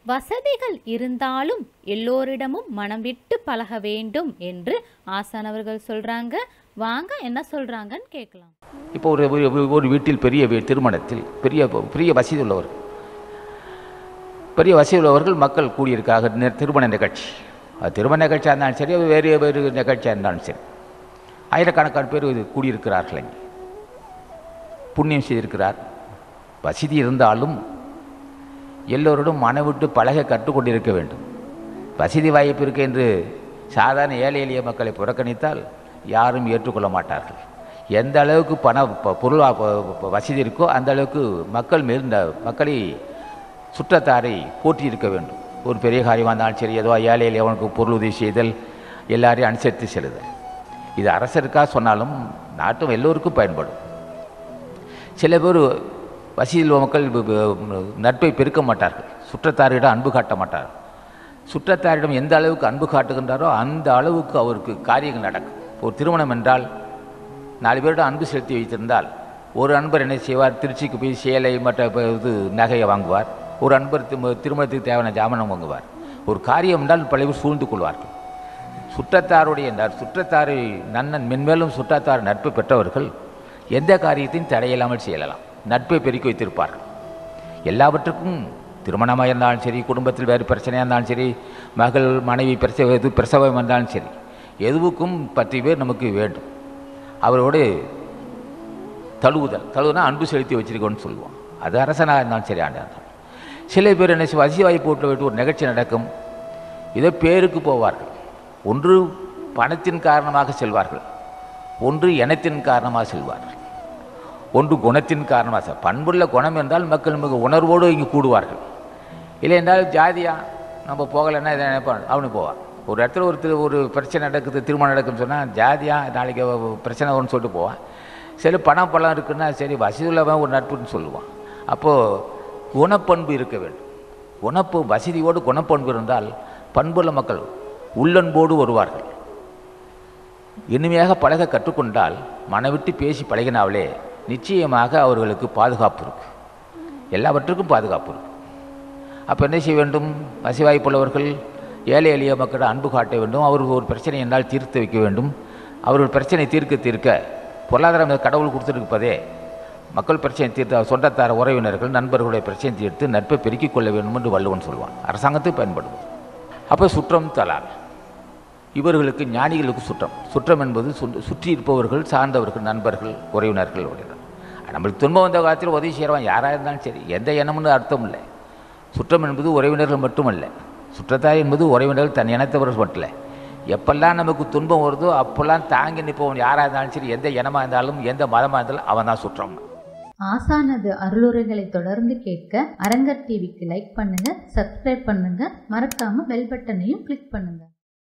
வசதிகள் இருந்தாலும் எல்லோரிடமும் மனம் விட்டு பழக வேண்டும் என்று ஆசான் அவர்கள் சொல்றாங்க வாங்க என்ன சொல்றாங்கன்னு கேட்கலாம் இப்போ ஒரு ஒரு- ஒரு வீட்டில் பெரிய வீ- திருமணத்தில் பெரிய பெரிய வசதி உள்ளவர் பெரிய வசதி உள்ளவர்கள் மக்கள் கூடியிருக்காக நி- திருமண நிகழ்ச்சி அது திருமண நிகழ்ச்சியாக இருந்தாலும் சரி அது வேறு வேறு நிகழ்ச்சியாக இருந்தாலும் சரி ஆயிரக்கணக்கான பேர் இது கூடியிருக்கிறார்கள் அங்கே புண்ணியம் செய்திருக்கிறார் வசதி இருந்தாலும் எல்லோரோடும் மனவிட்டு பழக கற்றுக்கொண்டிருக்க வேண்டும் வசதி வாய்ப்பு இருக்கு என்று சாதாரண ஏழை எளிய மக்களை புறக்கணித்தால் யாரும் ஏற்றுக்கொள்ள மாட்டார்கள் எந்த அளவுக்கு பண ப- பொருள் வ- ப- வசதி இருக்கோ அந்த அளவுக்கு மக்கள் மேல் இந்த மக்களை சுற்றத்தாரை போற்றி இருக்க வேண்டும் ஒரு பெரிய காரியமாக இருந்தாலும் சரி ஏதோ ஏழை எளியவனுக்கு பொருள் உதவி செய்தல் எல்லாரையும் அனுசரித்து செல்லுதல் இது அரசருக்காக சொன்னாலும் நாட்டும் எல்லோருக்கும் பயன்படும் சில பேர் வசதியில் மக்கள் ப- ப- நட்பை பெருக்க மாட்டார்கள் சுற்றத்தாரிடம் அன்பு காட்ட மாட்டார்கள் சுற்றத்தாரிடம் எந்த அளவுக்கு அன்பு காட்டுகின்றாரோ அந்த அளவுக்கு அவருக்கு காரியங்கள் நடக்கும் ஒரு திருமணம் என்றால் நாலு பேரிடம் அன்பு செலுத்தி வைத்திருந்தால் ஒரு அன்பர் என்ன செய்வார் திருச்சிக்கு போய் சேலை மற்ற ப- இது நகையை வாங்குவார் ஒரு அன்பர் திரு- திருமணத்துக்கு தேவையான ஜாமனம் வாங்குவார் ஒரு காரியம் என்றால் பல பேர் சூழ்ந்து கொள்வார்கள் சுற்றத்தாருடைய நற்- சுற்றத்தாரை நன்னன் மென்மேலும் சுற்றத்தார் நட்பு பெற்றவர்கள் எந்த காரியத்தையும் தடையில்லாமல் செய்யலாம் நட்பை பெருக்கி வைத்திருப்பார்கள் எல்லாவற்றுக்கும் திருமணமாக இருந்தாலும் சரி குடும்பத்தில் வேறு பிரச்சனையாக இருந்தாலும் சரி மகள் மனைவி பிரசவ இது பிரசவம் இருந்தாலும் சரி எதுவுக்கும் பத்து பேர் நமக்கு வேண்டும் அவரோடு தழுவுதல் தழுவுனா அன்பு செலுத்தி வச்சிருக்கோன்னு சொல்லுவோம் அது அரசனாக இருந்தாலும் சரி ஆண்டா இருந்தாலும் சில பேர் என்ன செய்வா- வசி வாய்ப்பு விட்டு விட்டு ஒரு நிகழ்ச்சி நடக்கும் இதோ பேருக்கு போவார்கள் ஒன்று பணத்தின் காரணமாக செல்வார்கள் ஒன்று இனத்தின் காரணமாக செல்வார்கள் ஒன்று குணத்தின் காரணமாக செல் பண்புள்ள குணம் என்றால் மக்கள் மிக உணர்வோடு இங்கே கூடுவார்கள் இல்லை என்றால் ஜாதியா நம்ம போகலைன்னா இதை நினைப்பான் அவனு போவான் ஒரு இடத்துல ஒரு திரு- ஒரு பிரச்சனை நடக்குது திருமணம் நடக்குதுன்னு சொன்னால் ஜாதியா நாளைக்கு அவ- பிரச்சனை வரும்னு சொல்லிட்டு போவான் சரி பணம் பழம் இருக்குன்னா சரி வசதி உள்ளவன் ஒரு நட்புன்னு சொல்லுவான் அப்போது குணப்பண்பு இருக்க வேண்டும் குணப்பு வசதியோடு குணப்பண்பு இருந்தால் பண்புள்ள மக்கள் உள்ளன்போடு வருவார்கள் இனிமையாக பழக கற்றுக்கொண்டால் மனவிட்டு பேசி பழகினாலே நிச்சயமாக அவர்களுக்கு பாதுகாப்பு இருக்கு எல்லாவற்றுக்கும் பாதுகாப்பு இருக்கு அப்போ என்ன செய்ய வேண்டும் வசதி வாய்ப்புள்ளவர்கள் ஏழை எளிய மக்களிடம் அன்பு காட்ட வேண்டும் அவர்கள் ஒரு பிரச்சனை என்றால் தீர்த்து வைக்க வேண்டும் அவர்கள் பிரச்சனை தீர்க்க தீர்க்க பொருளாதாரம் கடவுள் கொடுத்துருப்பதே மக்கள் பிரச்சனை தீர்த்த சொந்தத்தார உறவினர்கள் நண்பர்களுடைய பிரச்சனை தீர்த்து நட்பை பெருக்கிக் கொள்ள வேண்டும் என்று வள்ளுவன் சொல்வான் அரசாங்கத்துக்கு பயன்படும் அப்போ சுற்றம் தலால் இவர்களுக்கு ஞானிகளுக்கு சுற்றம் சுற்றம் என்பது சு- சுற்றி இருப்பவர்கள் சார்ந்தவர்கள் நண்பர்கள் உறவினர்கள் உடையவர் நம்மளுக்கு துன்பம் வந்த காலத்தில் உதவி செய்கிறவன் யாராக இருந்தாலும் சரி எந்த எண்ணம்னு அர்த்தம் இல்லை சுற்றம் என்பது உறவினர்கள் மட்டுமல்ல சுற்றத்தார் என்பது உறவினர்கள் தன் இனத்தவர்கள் மட்டும் இல்லை எப்பெல்லாம் நமக்கு துன்பம் வருதோ அப்போல்லாம் தாங்கி நிற்பவன் யாராக இருந்தாலும் சரி எந்த இனமாக இருந்தாலும் எந்த மதமாக இருந்தாலும் அவன் தான் சுற்றம் ஆசானது அருளுரைகளை தொடர்ந்து கேட்க அரங்கர் டிவிக்கு லைக் பண்ணுங்க சப்ஸ்கிரைப் பண்ணுங்க மறக்காம பெல் பட்டனையும் கிளிக் பண்ணுங்க